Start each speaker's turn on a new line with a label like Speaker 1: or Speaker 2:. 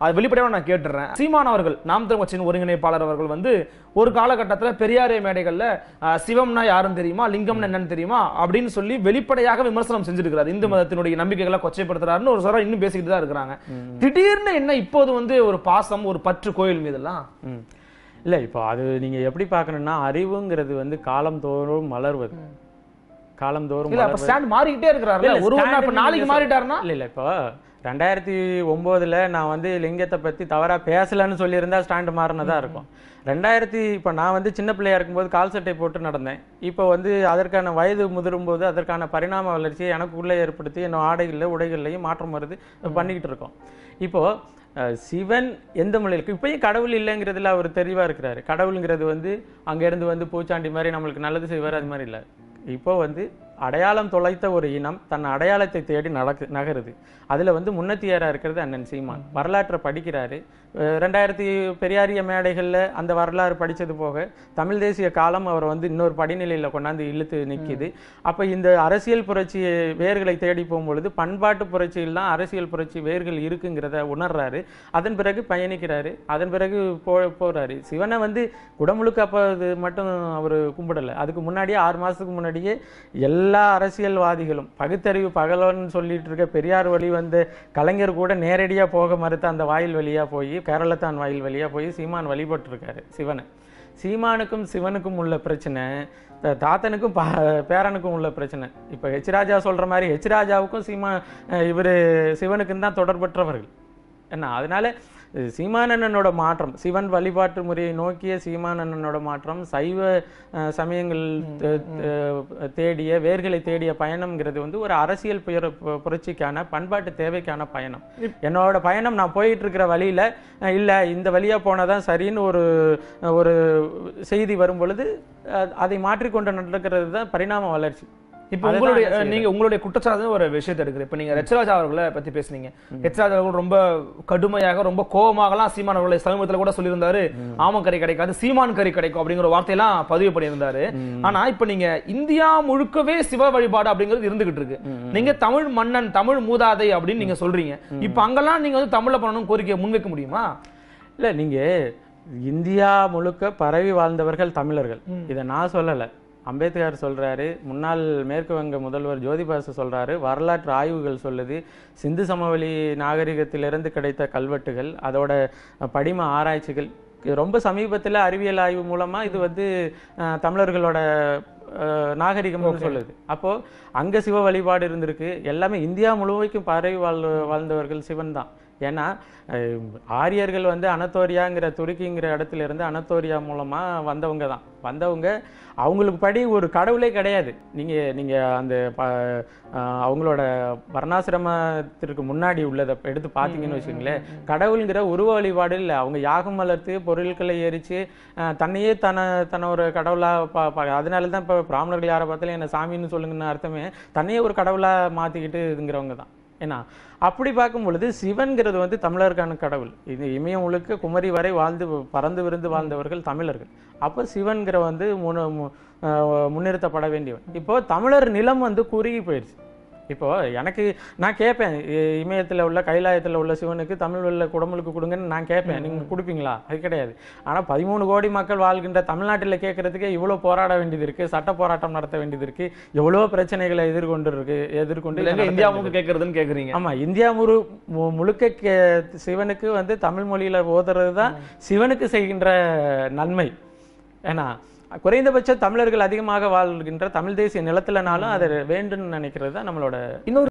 Speaker 1: அது வெளிப்படையாக நான் கேட்டுறேன் சீமான் அவர்கள் நாம் தமிழ் கட்சியின் ஒருங்கிணைப்பாளர் அவர்கள் வந்து ஒரு காலகட்டத்தில் பெரியாரிய மேடைகள்ல அஹ், சிவம்னா யாரும் தெரியுமா லிங்கம்னா என்னன்னு தெரியுமா அப்படின்னு சொல்லி வெளிப்படையாக விமர்சனம் செஞ்சிருக்கிறார் இந்து மதத்தினுடைய நம்பிக்கைகளை கொச்சைப்படுத்துறாருன்னு ஒரு சொல்ற இன்னும் பேசிக்கிட்டு தான் இருக்கிறாங்க திடீர்னு என்ன இப்போது வந்து ஒரு பாசம் ஒரு பற்று கோயில் மீதெல்லாம்
Speaker 2: ம். இல்ல இப்போ அது நீங்க எப்படி பார்க்கணும்னா அறிவுங்கிறது வந்து காலந்தோறும் மலர்வது காலந்தோறும்
Speaker 1: இல்ல அப்ப
Speaker 2: மலர்வது.
Speaker 1: ஸ்டாண்ட் மாறிக்கிட்டே இருக்கிறாருல
Speaker 2: இல்ல,
Speaker 1: ஒரு ஒரு
Speaker 2: stand
Speaker 1: அப்ப
Speaker 2: நீங்க
Speaker 1: நாளைக்கு
Speaker 2: சொல்-
Speaker 1: மாறிட்டாருன்னா
Speaker 2: இல்ல இல்ல இப்போ ரெண்டாயிரத்தி ஒம்போதுல நான் வந்து லிங்கத்தை பத்தி தவறா பேசலன்னு சொல்லியிருந்தா ஸ்டாண்ட் மாறினதா இருக்கும் ரெண்டாயிரத்தி இப்போ நான் வந்து சின்ன பிள்ளையா இருக்கும்போது கால் சட்டை போட்டு நடந்தேன் இப்போ வந்து அதற்கான வயது முதிரும் போது அதற்கான பரிணாம வளர்ச்சியை எனக்குள்ளே ஏற்படுத்தி என்னோட ஆடைகளில் உடைகள்லையும் மாற்றம் வருது பண்ணிக்கிட்டு இருக்கோம் இப்போ அஹ், சிவன் எந்த மொழியிருக்கு இப்பயும் கடவுள் இல்லைங்கிறதுல அவர் தெளிவா இருக்கிறாரு கடவுளுங்கிறது வந்து அங்க இருந்து வந்து பூச்சாண்டி மாதிரி நம்மளுக்கு நல்லது செய்வார் அது மாதிரி இல்லை இப்போ வந்து அடையாளம் தொலைத்த ஒரு இனம் தன் அடையாளத்தை தேடி நடக்கு நகருது அதுல வந்து முன்னத்தியாரா இருக்கிறது அண்ணன் சீமான் வரலாற்றை படிக்கிறாரு அஹ் ரெண்டாயிரத்தி பெரியாரிய மேடைகள்ல அந்த வரலாறு படிச்சது போக தமிழ் தேசிய காலம் அவர் வந்து இன்னொரு படிநிலையில கொண்டாந்து இழுத்து நிக்குது அப்ப இந்த அரசியல் புரட்சி வேர்களை தேடி போகும்பொழுது பண்பாட்டு புரட்சியில் தான் அரசியல் புரட்சி வேர்கள் இருக்குங்கிறத உணர்றாரு அதன் பிறகு பயணிக்கிறாரு அதன் பிறகு போ போறாரு சிவனை வந்து குடமுழுக்க அப்ப அது மட்டும் அவர் கும்பிடல அதுக்கு முன்னாடியே ஆறு மாசத்துக்கு முன்னாடியே எல்லா அரசியல்வாதிகளும் பகுத்தறிவு பகலவன் சொல்லிட்டு இருக்க பெரியார் வழி வந்து கலைஞர் கூட நேரடியா போக மறுத்த அந்த வாயில் வழியா போய் கேரளத்தான் வாயில் வழியா போய் சீமான் வழிபட்டு இருக்காரு சிவனை சீமானுக்கும் சிவனுக்கும் உள்ள பிரச்சனை த- தாத்தனுக்கும் பா பேரனுக்கும் உள்ள பிரச்சனை இப்போ ஹெச் ராஜா சொல்ற மாதிரி ஹெச் ராஜாவுக்கும் சீமா அஹ் இவரு சிவனுக்கும் தான் தொடர்பற்றவர்கள் என்ன அதனால அஹ் சீமானண்ணனோட மாற்றம் சிவன் வழிபாட்டு முறையை நோக்கிய சீமானண்ணனோட மாற்றம் சைவ அஹ், சமயங்கள் தே- தே- தேடிய வேர்களை தேடிய பயணம்ங்கிறது வந்து ஒரு அரசியல் புயர பு- புரட்சிக்கான பண்பாட்டு தேவைக்கான பயணம் என்னோட பயணம் நான் போயிட்டு இருக்கிற வழியில அஹ், இல்ல இந்த வழியா போனதான் சரின்னு ஒரு ஒரு செய்தி வரும் பொழுது அஹ், அதை மாற்றிக்கொண்டு நடக்கிறது தான் பரிணாம வளர்ச்சி
Speaker 1: இப்போ
Speaker 2: அதுதான்
Speaker 1: உங்களுடைய
Speaker 2: அரசியல்.
Speaker 1: நீங்க உங்களுடைய குற்றச்சாட்டு ஒரு விஷயத்தை எடுக்கிறேன் இப்போ நீங்க ரெச்சராஜா அவர்களை பத்தி பேசுனீங்க ரெச்சராஜா அவர்கள் ரொம்ப கடுமையாக ரொம்ப கோபமாகலாம் சீமான் அவர்களை சமீபத்துல கூட சொல்லியிருந்தாரு ஆமக்கறி கிடைக்காது சீமான் கறி கிடைக்கும் அப்படிங்கிற ஒரு வார்த்தையெல்லாம் பதிவு பண்ணியிருந்தாரு ஆனா இப்போ நீங்க இந்தியா முழுக்கவே சிவ வழிபாடு அப்படிங்கிறது இருந்துகிட்டு இருக்கு நீங்க தமிழ் மன்னன் தமிழ் மூதாதை அப்படின்னு நீங்க சொல்றீங்க இப்போ அங்கெல்லாம் நீங்க வந்து தமிழ்ல பண்ணணும் கோரிக்கையை முன்வைக்க முடியுமா
Speaker 2: இல்ல நீங்க இந்தியா முழுக்க பரவி வாழ்ந்தவர்கள் தமிழர்கள் இதை நான் சொல்லல அம்பேத்கர் சொல்றாரு முன்னாள் மேற்கு வங்க முதல்வர் ஜோதிபாசு சொல்றாரு வரலாற்று ஆய்வுகள் சொல்லுது சிந்து சமவெளி நாகரிகத்திலிருந்து கிடைத்த கல்வெட்டுகள் அதோட படிம ஆராய்ச்சிகள் இது ரொம்ப சமீபத்துல அறிவியல் ஆய்வு மூலமா இது வந்து அஹ், தமிழர்களோட அஹ், நாகரிகம்னு சொல்லுது அப்போ அங்க சிவ வழிபாடு இருந்திருக்கு எல்லாமே இந்தியா முழுமைக்கும் பரவி வாழ் வாழ்ந்தவர்கள் சிவன் தான் ஏன்னா அஹ், ஆரியர்கள் வந்து அனத்தோரியாங்கிற துருக்கிங்கிற இடத்துல இருந்து அனத்தோரியா மூலமா வந்தவங்க தான் வந்தவங்க அவங்களுக்கு படி ஒரு கடவுளே கிடையாது நீங்க நீங்க அந்த ப- அஹ், அவங்களோட வர்ணாசிரமத்திற்கு முன்னாடி உள்ளதை எடுத்து பார்த்தீங்கன்னு வச்சுங்களேன் கடவுளுங்கிற உருவ வழிபாடு இல்லை அவங்க யாகம் வளர்த்து பொருட்களை எரிச்சு அஹ், தன்னையே தன தன்னை ஒரு கடவுளா பா பா- அதனால தான் இப்போ பிராமணர்கள் யாரை பார்த்தாலும் என்ன சாமின்னு சொல்லுங்கன்னு அர்த்தமே தன்னையே ஒரு கடவுளா மாத்திக்கிட்டு இதுங்கிறவங்க தான் ஏன்னா அப்படி பார்க்கும் பொழுது சிவன்கிறது வந்து தமிழருக்கான கடவுள் இது இமயம் முழுக்க குமரி வரை வாழ்ந்து பறந்து விருந்து வாழ்ந்தவர்கள் தமிழர்கள் அப்போ சிவன்கிற வந்து முன- மு- அஹ் முன்னிறுத்தப்பட வேண்டியவன் இப்போ தமிழர் நிலம் வந்து குறுகி போயிடுச்சு இப்போ எனக்கு நான் கேட்பேன் இ- இமயத்துல உள்ள கைலாயத்துல உள்ள சிவனுக்கு தமிழ் உள்ள குடமுழுக்கு கொடுங்கன்னு நான் கேட்பேன் நீங்க கொடுப்பீங்களா அது கிடையாது ஆனா பதிமூணு கோடி மக்கள் வாழ்கின்ற தமிழ்நாட்டுல கேட்கறதுக்கே இவ்வளவு போராட வேண்டியது இருக்கு சட்ட போராட்டம் நடத்த வேண்டியது இருக்கு எவ்வளவோ பிரச்சனைகளை எதிர்கொண்டு இருக்கு எதிர்கொண்டு
Speaker 1: இல்லைங்க
Speaker 2: நடத்த
Speaker 1: இந்தியா
Speaker 2: வேண்டியது
Speaker 1: முழுக்க கேட்கறதுன்னு கேக்குறீங்க
Speaker 2: ஆமா இந்தியா முழு மு- முழுக்க கே- சிவனுக்கு வந்து தமிழ் மொழியில ஓதுறது தான் சிவனுக்கு செய்கின்ற நன்மை ஏன்னா குறைந்தபட்ச தமிழர்கள் அதிகமாக வாழ்கின்ற தமிழ் தேசிய நிலத்துலனாலும் அதை வேண்டும்னு நினைக்கிறது தான் நம்மளோட
Speaker 1: இன்னொரு